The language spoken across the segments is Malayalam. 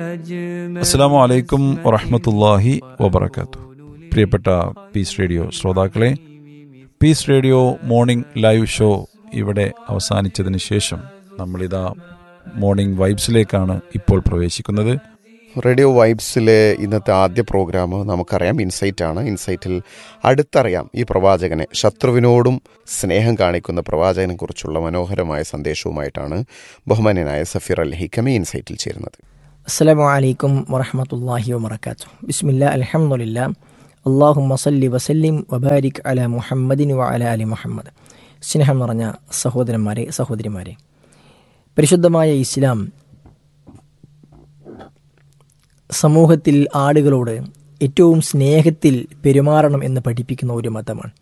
അസ്സാം വലൈക്കും വറഹമത്തല്ലാഹി വബർക്കാത്തു പ്രിയപ്പെട്ട പീസ് റേഡിയോ ശ്രോതാക്കളെ peace radio morning live show ഇവിടെ അവസാനിച്ചതിന് ശേഷം നമ്മളിതാ മോർണിംഗ് വൈബ്സിലേക്കാണ് ഇപ്പോൾ പ്രവേശിക്കുന്നത് റേഡിയോ വൈബ്സിലെ ഇന്നത്തെ ആദ്യ പ്രോഗ്രാം നമുക്കറിയാം ഇൻസൈറ്റ് ആണ് ഇൻസൈറ്റിൽ അടുത്തറിയാം ഈ പ്രവാചകനെ ശത്രുവിനോടും സ്നേഹം കാണിക്കുന്ന പ്രവാചകനെ കുറിച്ചുള്ള മനോഹരമായ സന്ദേശവുമായിട്ടാണ് ബഹുമാന്യനായ സഫീർ അൽ ഹിക്കമി ഇൻസൈറ്റിൽ ചേരുന്നത് അസ്സലാമു അലൈക്കും വറഹമത്തല്ലാഹി വബർക്കാത്തു ബിസ്മില്ല അൽഹംദുലില്ല അള്ളാഹു മസല്ലി വസല്ലിം വബാരിക് അല മുഹമ്മദിൻ വ അല അലി മുഹമ്മദ് സ്നേഹം നിറഞ്ഞ സഹോദരന്മാരെ സഹോദരിമാരെ പരിശുദ്ധമായ ഇസ്ലാം സമൂഹത്തിൽ ആളുകളോട് ഏറ്റവും സ്നേഹത്തിൽ പെരുമാറണം എന്ന് പഠിപ്പിക്കുന്ന ഒരു മതമാണ്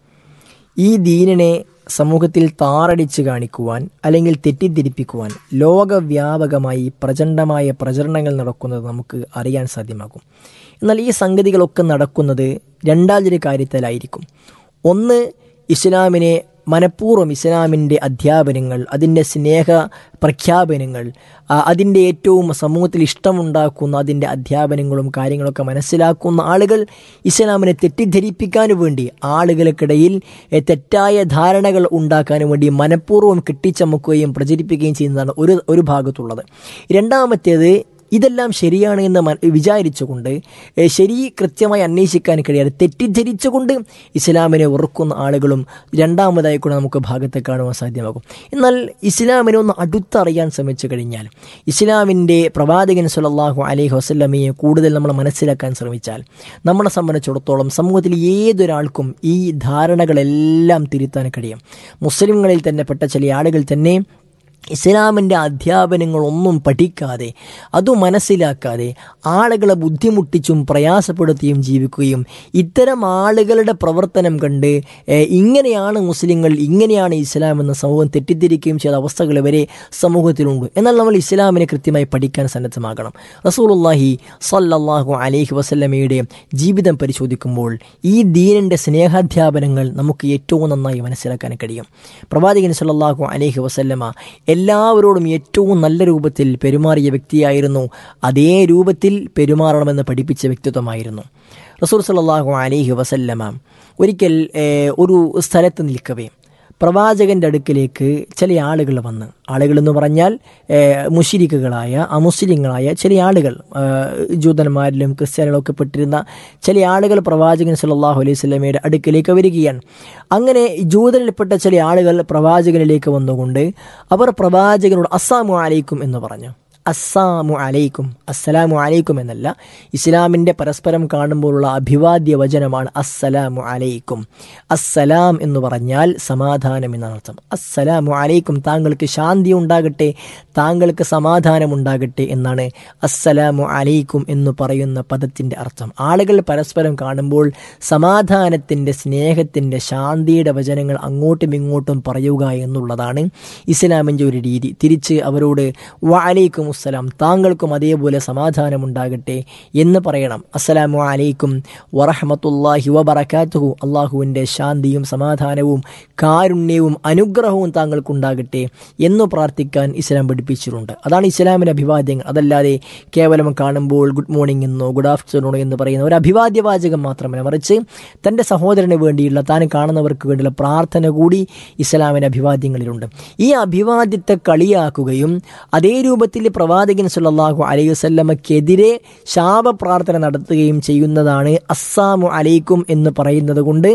ഈ ദീനിനെ സമൂഹത്തിൽ താറടിച്ച് കാണിക്കുവാൻ അല്ലെങ്കിൽ തെറ്റിദ്ധരിപ്പിക്കുവാൻ ലോകവ്യാപകമായി പ്രചണ്ഡമായ പ്രചരണങ്ങൾ നടക്കുന്നത് നമുക്ക് അറിയാൻ സാധ്യമാകും എന്നാൽ ഈ സംഗതികളൊക്കെ നടക്കുന്നത് രണ്ടാമതൊരു കാര്യത്തിലായിരിക്കും ഒന്ന് ഇസ്ലാമിനെ മനഃപൂർവ്വം ഇസ്ലാമിൻ്റെ അധ്യാപനങ്ങൾ അതിൻ്റെ സ്നേഹ പ്രഖ്യാപനങ്ങൾ അതിൻ്റെ ഏറ്റവും സമൂഹത്തിൽ ഇഷ്ടമുണ്ടാക്കുന്ന അതിൻ്റെ അധ്യാപനങ്ങളും കാര്യങ്ങളൊക്കെ മനസ്സിലാക്കുന്ന ആളുകൾ ഇസ്ലാമിനെ തെറ്റിദ്ധരിപ്പിക്കാൻ വേണ്ടി ആളുകൾക്കിടയിൽ തെറ്റായ ധാരണകൾ ഉണ്ടാക്കാൻ വേണ്ടി മനഃപൂർവ്വം കെട്ടിച്ചമക്കുകയും പ്രചരിപ്പിക്കുകയും ചെയ്യുന്നതാണ് ഒരു ഒരു ഭാഗത്തുള്ളത് രണ്ടാമത്തേത് ഇതെല്ലാം ശരിയാണ് എന്ന് വിചാരിച്ചുകൊണ്ട് ശരി കൃത്യമായി അന്വേഷിക്കാൻ കഴിയാതെ തെറ്റിദ്ധരിച്ചുകൊണ്ട് ഇസ്ലാമിനെ ഉറക്കുന്ന ആളുകളും രണ്ടാമതായി കൂടെ നമുക്ക് ഭാഗത്ത് കാണുവാൻ സാധ്യമാകും എന്നാൽ ഇസ്ലാമിനെ ഒന്ന് അടുത്തറിയാൻ ശ്രമിച്ചു കഴിഞ്ഞാൽ ഇസ്ലാമിൻ്റെ പ്രവാചകൻ സുലല്ലാഹു അലൈഹി വസ്ലമയെ കൂടുതൽ നമ്മൾ മനസ്സിലാക്കാൻ ശ്രമിച്ചാൽ നമ്മളെ സംബന്ധിച്ചിടത്തോളം സമൂഹത്തിൽ ഏതൊരാൾക്കും ഈ ധാരണകളെല്ലാം തിരുത്താൻ കഴിയും മുസ്ലിങ്ങളിൽ തന്നെ പെട്ട ചില ആളുകൾ തന്നെ ഇസ്ലാമിൻ്റെ അധ്യാപനങ്ങളൊന്നും പഠിക്കാതെ അതു മനസ്സിലാക്കാതെ ആളുകളെ ബുദ്ധിമുട്ടിച്ചും പ്രയാസപ്പെടുത്തിയും ജീവിക്കുകയും ഇത്തരം ആളുകളുടെ പ്രവർത്തനം കണ്ട് ഇങ്ങനെയാണ് മുസ്ലിങ്ങൾ ഇങ്ങനെയാണ് ഇസ്ലാം എന്ന സമൂഹം തെറ്റിദ്ധരിക്കുകയും ചെയ്ത അവസ്ഥകൾ വരെ സമൂഹത്തിലുണ്ട് എന്നാൽ നമ്മൾ ഇസ്ലാമിനെ കൃത്യമായി പഠിക്കാൻ സന്നദ്ധമാകണം റസൂലുല്ലാഹി സല്ലല്ലാഹു അലൈഹി വസല്ലമയുടെ ജീവിതം പരിശോധിക്കുമ്പോൾ ഈ ദീനിൻ്റെ സ്നേഹാധ്യാപനങ്ങൾ നമുക്ക് ഏറ്റവും നന്നായി മനസ്സിലാക്കാൻ കഴിയും പ്രവാചകൻ സല്ലല്ലാഹു അലൈഹി വസല്ലമ എല്ലാവരോടും ഏറ്റവും നല്ല രൂപത്തിൽ പെരുമാറിയ വ്യക്തിയായിരുന്നു അതേ രൂപത്തിൽ പെരുമാറണമെന്ന് പഠിപ്പിച്ച വ്യക്തിത്വമായിരുന്നു റസൂർ സല്ലാഹു അലൈഹി വസല്ലമ ഒരിക്കൽ ഒരു സ്ഥലത്ത് നിൽക്കവേ പ്രവാചകന്റെ അടുക്കിലേക്ക് ചില ആളുകൾ വന്ന് ആളുകൾ എന്ന് പറഞ്ഞാൽ മുഷിരിക്കുകളായ അമുസ്ലിങ്ങളായ ചില ആളുകൾ ജൂതന്മാരിലും ക്രിസ്ത്യാനികളും ഒക്കെ പെട്ടിരുന്ന ചില ആളുകൾ പ്രവാചകൻ സല്ലാഹു അലൈഹി സ്വലമയുടെ അടുക്കിലേക്ക് വരികയാണ് അങ്ങനെ ജൂതനിൽപ്പെട്ട ചില ആളുകൾ പ്രവാചകനിലേക്ക് വന്നുകൊണ്ട് അവർ പ്രവാചകനോട് അസ്സാമു അലൈക്കും എന്ന് പറഞ്ഞു അസ്സാമു അലൈക്കും അസ്സലാമു അലൈക്കും എന്നല്ല ഇസ്ലാമിൻ്റെ പരസ്പരം കാണുമ്പോഴുള്ള അഭിവാദ്യ വചനമാണ് അസ്സലാമു അലൈക്കും അസ്സലാം എന്ന് പറഞ്ഞാൽ സമാധാനം എന്നാണ് അർത്ഥം അസ്സലാമു അലൈക്കും താങ്കൾക്ക് ശാന്തി ഉണ്ടാകട്ടെ താങ്കൾക്ക് സമാധാനം ഉണ്ടാകട്ടെ എന്നാണ് അസ്സലാമു അലൈക്കും എന്ന് പറയുന്ന പദത്തിൻ്റെ അർത്ഥം ആളുകൾ പരസ്പരം കാണുമ്പോൾ സമാധാനത്തിൻ്റെ സ്നേഹത്തിൻ്റെ ശാന്തിയുടെ വചനങ്ങൾ അങ്ങോട്ടും ഇങ്ങോട്ടും പറയുക എന്നുള്ളതാണ് ഇസ്ലാമിൻ്റെ ഒരു രീതി തിരിച്ച് അവരോട് വലൈക്കും അസ്സലാം താങ്കൾക്കും അതേപോലെ സമാധാനമുണ്ടാകട്ടെ എന്ന് പറയണം അസ്സലാമു അലൈക്കും വറഹമത്തുല്ലാഹി വബറക്കാത്തുഹു അള്ളാഹുവിൻ്റെ ശാന്തിയും സമാധാനവും കാരുണ്യവും അനുഗ്രഹവും താങ്കൾക്കുണ്ടാകട്ടെ എന്ന് പ്രാർത്ഥിക്കാൻ ഇസ്ലാം പഠിപ്പിച്ചിട്ടുണ്ട് അതാണ് ഇസ്ലാമിൻ്റെ അഭിവാദ്യങ്ങൾ അതല്ലാതെ കേവലം കാണുമ്പോൾ ഗുഡ് മോർണിംഗ് എന്നോ ഗുഡ് ആഫ്റ്റർനൂൺ എന്ന് പറയുന്ന ഒരു അഭിവാദ്യ വാചകം മാത്രമല്ല മറിച്ച് തൻ്റെ സഹോദരന് വേണ്ടിയുള്ള താൻ കാണുന്നവർക്ക് വേണ്ടിയുള്ള പ്രാർത്ഥന കൂടി ഇസ്ലാമിൻ്റെ അഭിവാദ്യങ്ങളിലുണ്ട് ഈ അഭിവാദ്യത്തെ കളിയാക്കുകയും അതേ രൂപത്തിൽ പ്രവാചകൻ സുല്ലാഹു അലൈഹി വല്ലമക്കെതിരെ ശാപപ്രാർത്ഥന നടത്തുകയും ചെയ്യുന്നതാണ് അസ്സാമു അലൈക്കും എന്ന് പറയുന്നത് കൊണ്ട്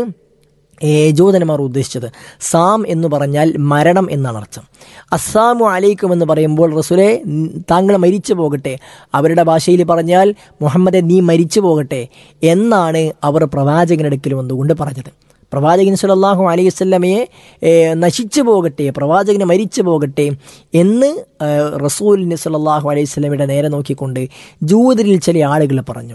ജൂതന്മാർ ഉദ്ദേശിച്ചത് സാം എന്ന് പറഞ്ഞാൽ മരണം എന്നാണ് അർത്ഥം അസ്സാമു അലൈക്കും എന്ന് പറയുമ്പോൾ റസുലെ താങ്കൾ മരിച്ചു പോകട്ടെ അവരുടെ ഭാഷയിൽ പറഞ്ഞാൽ മുഹമ്മദെ നീ മരിച്ചു പോകട്ടെ എന്നാണ് അവർ പ്രവാചകനടുക്കൽ വന്നുകൊണ്ട് പറഞ്ഞത് പ്രവാചകൻ സുലല്ലാഹു അലൈഹി സ്വല്ലമയെ നശിച്ചു പോകട്ടെ പ്രവാചകന് മരിച്ചു പോകട്ടെ എന്ന് റസൂലിന് സുലല്ലാഹു അലൈഹി സ്വലമയുടെ നേരെ നോക്കിക്കൊണ്ട് ജൂതരിൽ ചില ആളുകൾ പറഞ്ഞു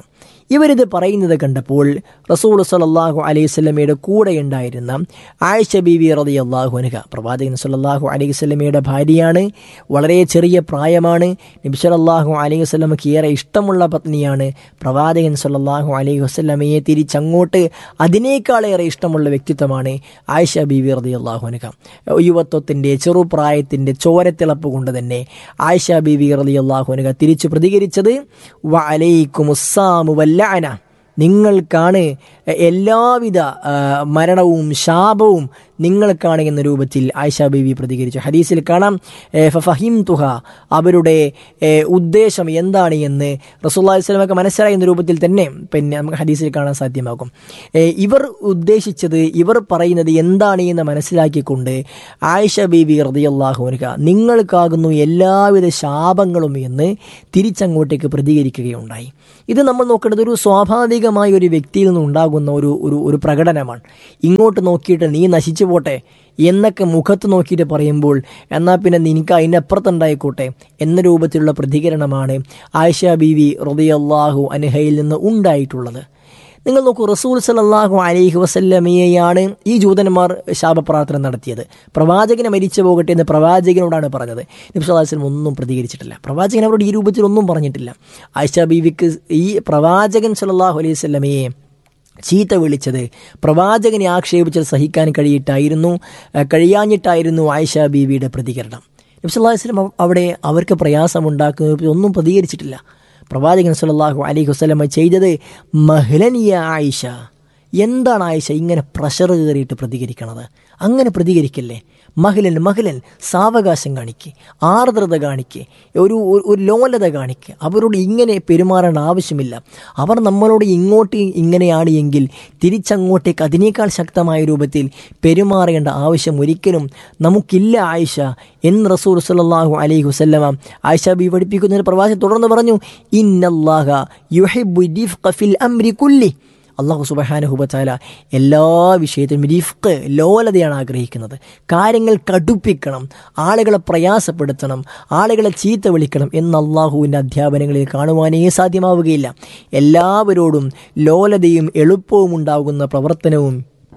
ഇവരിത് പറയുന്നത് കണ്ടപ്പോൾ റസൂൽ സലാഹു അലൈഹി സ്വലമയുടെ കൂടെ ഉണ്ടായിരുന്ന ആയിഷ ബീവി റതി അള്ളാഹു അനുക പ്രവാചകൻ സല്ലാഹു അലൈഹി സ്വലമയുടെ ഭാര്യയാണ് വളരെ ചെറിയ പ്രായമാണ് നബി സല്ലാഹു അലൈഹി വസ്ലമക്ക് ഏറെ ഇഷ്ടമുള്ള പത്നിയാണ് പ്രവാചകൻ സല്ലാഹു അലൈഹി വസ്ലമയെ തിരിച്ചങ്ങോട്ട് അതിനേക്കാളേറെ ഇഷ്ടമുള്ള വ്യക്തിത്വമാണ് ആയിഷ ബീവി റതി അള്ളാഹു അനുക യുവത്വത്തിൻ്റെ ചെറുപ്രായത്തിൻ്റെ ചോരത്തിളപ്പ് കൊണ്ട് തന്നെ ആയിഷ ബീവി റതി അള്ളാഹു അനുക തിരിച്ചു പ്രതികരിച്ചത് വ അലൈക്കുമുസ്സാമു വല്ലഅന നിങ്ങൾക്കാണ് എല്ലാവിധ ആ, മരണവും ശാപവും നിങ്ങൾക്കാണ് എന്ന രൂപത്തിൽ ആയിഷ ബീവി പ്രതികരിച്ചു ഹദീസിൽ കാണാം ഏ, ഫഫഹിം തുഹ അവരുടെ ഏ, ഉദ്ദേശം എന്താണ് എന്ന് റസൂല്ലാഹി സ്വലമൊക്കെ മനസ്സിലാകുന്ന രൂപത്തിൽ തന്നെ പിന്നെ നമുക്ക് ഹദീസിൽ കാണാൻ സാധ്യമാകും ഏ, ഇവർ ഉദ്ദേശിച്ചത് ഇവർ പറയുന്നത് എന്താണ് എന്ന് മനസ്സിലാക്കിക്കൊണ്ട് ആയിഷ ബീവി റതിയല്ലാഹുവിനുക നിങ്ങൾക്കാകുന്നു എല്ലാവിധ ശാപങ്ങളും എന്ന് തിരിച്ചങ്ങോട്ടേക്ക് പ്രതികരിക്കുകയുണ്ടായി ഇത് നമ്മൾ നോക്കേണ്ടത് ഒരു സ്വാഭാവികമായ ഒരു വ്യക്തിയിൽ നിന്ന് ഉണ്ടാകുന്ന ഒരു ഒരു ഒരു പ്രകടനമാണ് ഇങ്ങോട്ട് നോക്കിയിട്ട് നീ നശിച്ചു പോട്ടെ എന്നൊക്കെ മുഖത്ത് നോക്കിയിട്ട് പറയുമ്പോൾ എന്നാൽ പിന്നെ നിനക്ക് അതിനപ്പുറത്തുണ്ടായിക്കോട്ടെ എന്ന രൂപത്തിലുള്ള പ്രതികരണമാണ് ആയിഷ ബീവി റതിയല്ലാഹു അനഹയിൽ നിന്ന് ഉണ്ടായിട്ടുള്ളത് നിങ്ങൾ നോക്കൂ റസൂൽ സലല്ലാഹു അലൈഹി വസല്ലമയെയാണ് ഈ ജൂതന്മാർ ശാപപ്രാർത്ഥന നടത്തിയത് പ്രവാചകനെ മരിച്ചു പോകട്ടെ എന്ന് പ്രവാചകനോടാണ് പറഞ്ഞത് നിബ്സലാസ്ലം ഒന്നും പ്രതികരിച്ചിട്ടില്ല പ്രവാചകൻ അവരോട് ഈ രൂപത്തിൽ ഒന്നും പറഞ്ഞിട്ടില്ല ആയിഷ ബീവിക്ക് ഈ പ്രവാചകൻ സല്ലല്ലാഹു അലൈഹി വസല്ലമയെ ചീത്ത വിളിച്ചത് പ്രവാചകനെ ആക്ഷേപിച്ചത് സഹിക്കാൻ കഴിയിട്ടായിരുന്നു ഏഹ് കഴിയാഞ്ഞിട്ടായിരുന്നു ആയിഷ ബീവിയുടെ പ്രതികരണം നബ്സല്ലാ വസ്ലം അവിടെ അവർക്ക് പ്രയാസമുണ്ടാക്കുന്ന ഒന്നും പ്രതികരിച്ചിട്ടില്ല പ്രവാചകൻ സല്ലല്ലാഹു അലൈഹി വസല്ലമ ചെയ്തത് മഹ്ലനിയ ആയിഷ എന്താണ് ആയിഷ ഇങ്ങനെ പ്രഷർ കയറിയിട്ട് പ്രതികരിക്കണത് അങ്ങനെ പ്രതികരിക്കല്ലേ മഹിലൻ മഹിലൻ സാവകാശം കാണിക്ക് ആർദ്രത കാണിക്ക് ഒരു ഒരു- ഒരു ലോലത കാണിക്ക് അവരോട് ഇങ്ങനെ പെരുമാറേണ്ട ആവശ്യമില്ല അവർ നമ്മളോട് ഇങ്ങോട്ട് ഇങ്ങനെയാണ് എങ്കിൽ തിരിച്ചങ്ങോട്ടേക്ക് അതിനേക്കാൾ ശക്തമായ രൂപത്തിൽ പെരുമാറേണ്ട ആവശ്യം ഒരിക്കലും നമുക്കില്ല ആയിഷ എന്ന് റസൂൽ സല്ലല്ലാഹു അലൈഹി വസല്ലമ ആയിഷ ബി പഠിപ്പിക്കുന്ന ഒരു പ്രവാചകൻ തുടർന്ന് പറഞ്ഞു ഇന്നല്ലാഹ യുഹിബ്ബു റിഫ്ഖ ഫിൽ അംരി കുല്ലി അള്ളാഹു സുബഹാനുഹുബത്താല എല്ലാ വിഷയത്തിലും റിഫ്ക്ക് ലോലതയാണ് ആഗ്രഹിക്കുന്നത് കാര്യങ്ങൾ കടുപ്പിക്കണം ആളുകളെ പ്രയാസപ്പെടുത്തണം ആളുകളെ ചീത്ത വിളിക്കണം എന്ന് അള്ളാഹുവിൻ്റെ അധ്യാപനങ്ങളിൽ കാണുവാനേ സാധ്യമാവുകയില്ല എല്ലാവരോടും ലോലതയും എളുപ്പവും ഉണ്ടാകുന്ന പ്രവർത്തനവും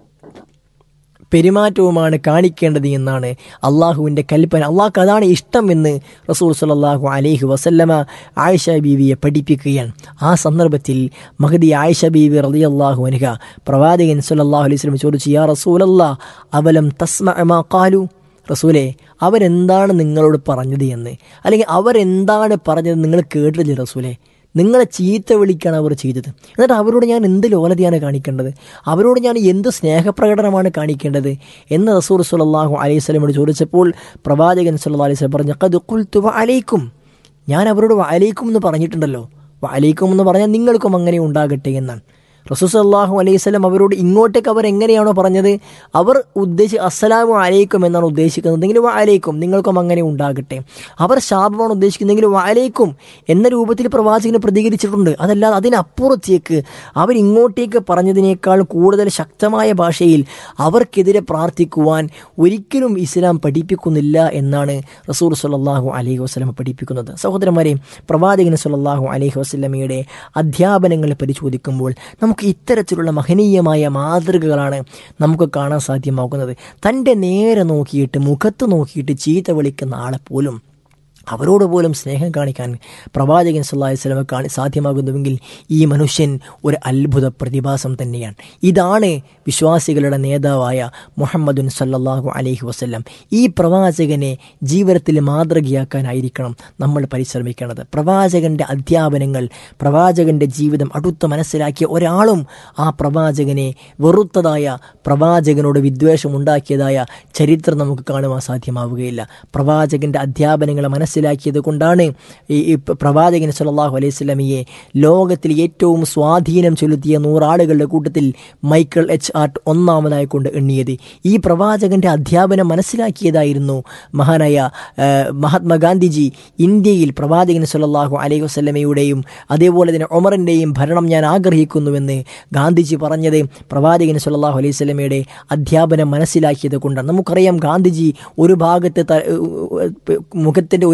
പെരുമാറ്റവുമാണ് കാണിക്കേണ്ടത് എന്നാണ് അള്ളാഹുവിൻ്റെ കൽപ്പന അള്ളാഹ്ക്ക് അതാണ് ഇഷ്ടം എന്ന് റസൂൽ സല്ലല്ലാഹു അലൈഹി വസല്ലമ ആയിഷ ബീവിയെ പഠിപ്പിക്കുകയാണ് ആ സന്ദർഭത്തിൽ മഹദി ആയിഷ ബീവി റളിയല്ലാഹു അൻഹ പ്രവാചകൻ സല്ലല്ലാഹു അലൈഹി വസല്ലം ചോദിച്ചു യാ റസൂലല്ലാ അവലം തസ്മഅ മാ ഖാലു റസൂലെ അവരെന്താണ് നിങ്ങളോട് പറഞ്ഞത് എന്ന് അല്ലെങ്കിൽ അവരെന്താണ് പറഞ്ഞത് നിങ്ങൾ കേട്ടിട്ടില്ലേ റസൂലെ നിങ്ങളെ ചീത്ത വിളിക്കാണ് അവർ ചെയ്തത് എന്നിട്ട് അവരോട് ഞാൻ എന്ത് ലോലതയാണ് കാണിക്കേണ്ടത് അവരോട് ഞാൻ എന്ത് സ്നേഹപ്രകടനമാണ് കാണിക്കേണ്ടത് എന്ന് റസൂർ സുലല്ലാഹു അലൈഹി സ്വലമോട് ചോദിച്ചപ്പോൾ പ്രവാചകൻ സല്ലാ അലൈഹി സ്വലം പറഞ്ഞു കത് കുൽത്തു അലൈക്കും ഞാൻ അവരോട് അലൈക്കും എന്ന് പറഞ്ഞിട്ടുണ്ടല്ലോ അലൈക്കും എന്ന് പറഞ്ഞാൽ നിങ്ങൾക്കും അങ്ങനെ ഉണ്ടാകട്ടെ എന്നാണ് റസൂസല്ലാഹു അലൈഹി സ്വലം അവരോട് ഇങ്ങോട്ടേക്ക് അവർ എങ്ങനെയാണോ പറഞ്ഞത് അവർ ഉദ്ദേശി അസ്സലാമു അലൈക്കും എന്നാണ് ഉദ്ദേശിക്കുന്നതെങ്കിൽ അലൈക്കും നിങ്ങൾക്കും അങ്ങനെ ഉണ്ടാകട്ടെ അവർ ശാപമാണ് ഉദ്ദേശിക്കുന്നതെങ്കിൽ അലൈക്കും എന്ന രൂപത്തിൽ പ്രവാചകന് പ്രതികരിച്ചിട്ടുണ്ട് അതല്ലാതെ അതിനപ്പുറത്തേക്ക് അവർ ഇങ്ങോട്ടേക്ക് പറഞ്ഞതിനേക്കാൾ കൂടുതൽ ശക്തമായ ഭാഷയിൽ അവർക്കെതിരെ പ്രാർത്ഥിക്കുവാൻ ഒരിക്കലും ഇസ്ലാം പഠിപ്പിക്കുന്നില്ല എന്നാണ് റസൂർ സല്ലാഹു അലൈഹി വസ്ലം പഠിപ്പിക്കുന്നത് സഹോദരന്മാരെ പ്രവാചകൻ സല്ലാഹു അലൈഹി വസ്ലമയുടെ അധ്യാപനങ്ങൾ പരിശോധിക്കുമ്പോൾ നമുക്ക് ഇത്തരത്തിലുള്ള മഹനീയമായ മാതൃകകളാണ് നമുക്ക് കാണാൻ സാധ്യമാകുന്നത് തൻ്റെ നേരെ നോക്കിയിട്ട് മുഖത്ത് നോക്കിയിട്ട് ചീത്ത വിളിക്കുന്ന ആളെ പോലും അവരോട് പോലും സ്നേഹം കാണിക്കാൻ പ്രവാചകൻ സല്ലാഹി സ്വലമ കാണി സാധ്യമാകുന്നുവെങ്കിൽ ഈ മനുഷ്യൻ ഒരു അത്ഭുത പ്രതിഭാസം തന്നെയാണ് ഇതാണ് വിശ്വാസികളുടെ നേതാവായ മുഹമ്മദുൻ സല്ലല്ലാഹു അലൈഹി വസല്ലം ഈ പ്രവാചകനെ ജീവിതത്തിൽ മാതൃകയാക്കാനായിരിക്കണം നമ്മൾ പരിശ്രമിക്കേണ്ടത് പ്രവാചകന്റെ അധ്യാപനങ്ങൾ പ്രവാചകന്റെ ജീവിതം അടുത്ത് മനസ്സിലാക്കിയ ഒരാളും ആ പ്രവാചകനെ വെറുത്തതായ പ്രവാചകനോട് വിദ്വേഷം ഉണ്ടാക്കിയതായ ചരിത്രം നമുക്ക് കാണുവാൻ സാധ്യമാവുകയില്ല പ്രവാചകന്റെ അധ്യാപനങ്ങളെ മനസ്സിലാക്കിയത് കൊണ്ടാണ് ഈ ഈ പ്രവാചകൻ സല്ലല്ലാഹു അലൈഹി സ്വലമിയെ ലോകത്തിൽ ഏറ്റവും സ്വാധീനം ചെലുത്തിയ നൂറാളുകളുടെ കൂട്ടത്തിൽ മൈക്കിൾ എച്ച് ആർട്ട് ഒന്നാമതായി കൊണ്ട് എണ്ണിയത് ഈ പ്രവാചകന്റെ അധ്യാപനം മനസ്സിലാക്കിയതായിരുന്നു മഹാനായ ആ, മഹാത്മാഗാന്ധിജി ഇന്ത്യയിൽ പ്രവാചകൻ സല്ലല്ലാഹു അലൈഹി വസല്ലമയുടെയും അതേപോലെ തന്നെ ഒമറിൻ്റെയും ഭരണം ഞാൻ ആഗ്രഹിക്കുന്നുവെന്ന് ഗാന്ധിജി പറഞ്ഞത് പ്രവാചകൻ സല്ലല്ലാഹു അലൈഹി വസല്ലമയുടെ അധ്യാപനം മനസ്സിലാക്കിയത് കൊണ്ടാണ് നമുക്കറിയാം ഗാന്ധിജി ഒരു ഭാഗത്ത് ത- മുഖത്തിൻ്റെ ഒരു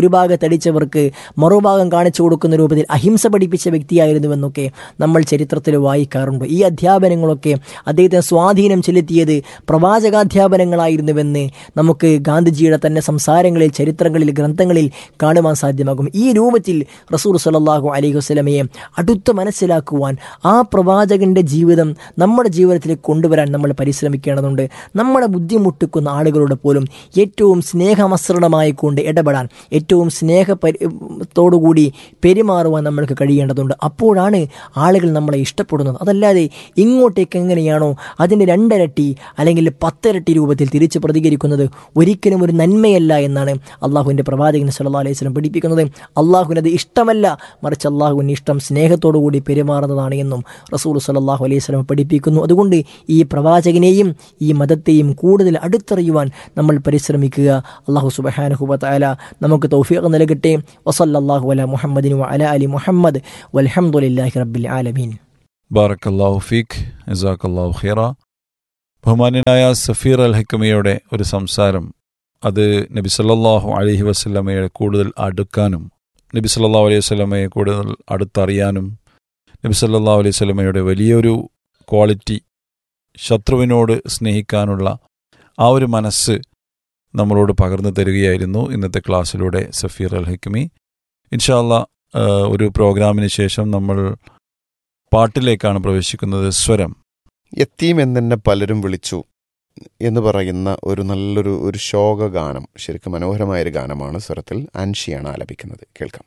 ഒരു ഭാഗത്തടിച്ചവർക്ക് മറുഭാഗം കാണിച്ചു കൊടുക്കുന്ന രൂപത്തിൽ അഹിംസ പഠിപ്പിച്ച വ്യക്തിയായിരുന്നുവെന്നൊക്കെ നമ്മൾ ചരിത്രത്തിൽ വായിക്കാറുണ്ട് ഈ അധ്യാപനങ്ങളൊക്കെ അദ്ദേഹത്തിന് സ്വാധീനം ചെലുത്തിയത് പ്രവാചകാധ്യാപനങ്ങളായിരുന്നുവെന്ന് നമുക്ക് ഗാന്ധിജിയുടെ തന്നെ സംസാരങ്ങളിൽ ചരിത്രങ്ങളിൽ ഗ്രന്ഥങ്ങളിൽ കാണുവാൻ സാധ്യമാകും ഈ രൂപത്തിൽ റസൂർ സലാഹു അലൈഹി വസ്ലമയെ അടുത്ത് മനസ്സിലാക്കുവാൻ ആ പ്രവാചകന്റെ ജീവിതം നമ്മുടെ ജീവിതത്തിലേക്ക് കൊണ്ടുവരാൻ നമ്മൾ പരിശ്രമിക്കേണ്ടതുണ്ട് നമ്മളെ ബുദ്ധിമുട്ടിക്കുന്ന ആളുകളോട് പോലും ഏറ്റവും സ്നേഹമസൃണമായി കൊണ്ട് ഇടപെടാൻ ഏറ്റവും സ്നേഹ തോടുകൂടി പെരുമാറുവാൻ നമ്മൾക്ക് കഴിയേണ്ടതുണ്ട് അപ്പോഴാണ് ആളുകൾ നമ്മളെ ഇഷ്ടപ്പെടുന്നത് അതല്ലാതെ ഇങ്ങോട്ടേക്ക് എങ്ങനെയാണോ അതിൻ്റെ രണ്ടരട്ടി അല്ലെങ്കിൽ പത്തിരട്ടി രൂപത്തിൽ തിരിച്ച് പ്രതികരിക്കുന്നത് ഒരിക്കലും ഒരു നന്മയല്ല എന്നാണ് അള്ളാഹുവിൻ്റെ പ്രവാചകൻ സല്ലാ അലൈഹി സ്വലം പഠിപ്പിക്കുന്നത് അള്ളാഹുവിനത് ഇഷ്ടമല്ല മറിച്ച് അള്ളാഹുവിന് ഇഷ്ടം സ്നേഹത്തോടു കൂടി പെരുമാറുന്നതാണ് എന്നും റസൂൽ സല്ലാഹു അലൈഹി സ്വലം പഠിപ്പിക്കുന്നു അതുകൊണ്ട് ഈ പ്രവാചകനെയും ഈ മതത്തെയും കൂടുതൽ അടുത്തറിയുവാൻ നമ്മൾ പരിശ്രമിക്കുക അള്ളാഹു സുബഹാനുഹുബല നമുക്ക് തൗഫീഖ് നൽകട്ടെ വസല്ലാഹു അല മുഹമ്മദിനു അല അലി മുഹമ്മദ് വലഹമുല്ലാഹി റബ്ബിൽ ആലമീൻ ബാറക്കല്ലാഹു ഫീഖ് ജസാക്കല്ലാഹു ഖീറ ബഹുമാന്യനായ സഫീർ അൽ ഹക്കമയുടെ ഒരു സംസാരം അത് നബി സല്ലല്ലാഹു അലൈഹി വസല്ലമയെ കൂടുതൽ അടുക്കാനും നബി സല്ലല്ലാഹു അലൈഹി വസല്ലമയെ കൂടുതൽ അടുത്തറിയാനും നബി സല്ലല്ലാഹു അലൈഹി വസല്ലമയുടെ വലിയൊരു ക്വാളിറ്റി ശത്രുവിനോട് സ്നേഹിക്കാനുള്ള ആ ഒരു മനസ്സ് നമ്മളോട് പകർന്നു തരികയായിരുന്നു ഇന്നത്തെ ക്ലാസ്സിലൂടെ സഫീർ അൽ ഹക്കമി ഇൻഷാല്ല ഒരു പ്രോഗ്രാമിന് ശേഷം നമ്മൾ പാട്ടിലേക്കാണ് പ്രവേശിക്കുന്നത് സ്വരം യത്തീം എന്നെ പലരും വിളിച്ചു എന്ന് പറയുന്ന ഒരു നല്ലൊരു ഒരു ശോക ഗാനം ശരിക്കും മനോഹരമായ ഒരു ഗാനമാണ് സ്വരത്തിൽ അൻഷിയാണ് ആലപിക്കുന്നത് കേൾക്കാം